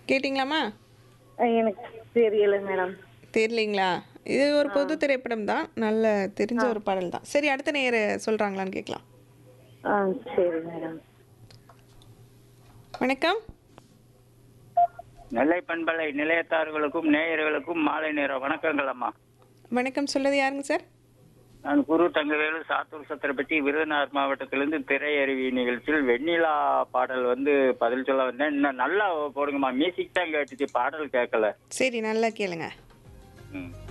கேட்டிங்களாம்மா அஹ் எனக்கு தெரியல மேடம் தெரியலீங்களா இது ஒரு பொது திரைப்படம் தான் நல்ல தெரிஞ்ச ஒரு பாடல் தான் சரி அடுத்த நேர சொல்கிறாங்களான்னு கேட்கலாம் ஆ சரி மேடம் வணக்கம் நெல்லை பண்பலை நிலையத்தார்களுக்கும் நேயர்களுக்கும் மாலை நேர வணக்கங்கள் அம்மா வணக்கம் சொல்றது யாருங்க சார் நான் குரு தங்கவேலு சாத்தூர் சத்திரப்பட்டி விருதுநகர் மாவட்டத்திலிருந்து திரையருவி நிகழ்ச்சியில் வெண்ணிலா பாடல் வந்து பதில் சொல்ல வந்தேன் இன்னும் நல்லா போடுங்கம்மா மியூசிக் தான் கேட்டுச்சு பாடல் கேட்கல சரி நல்லா கேளுங்க ம்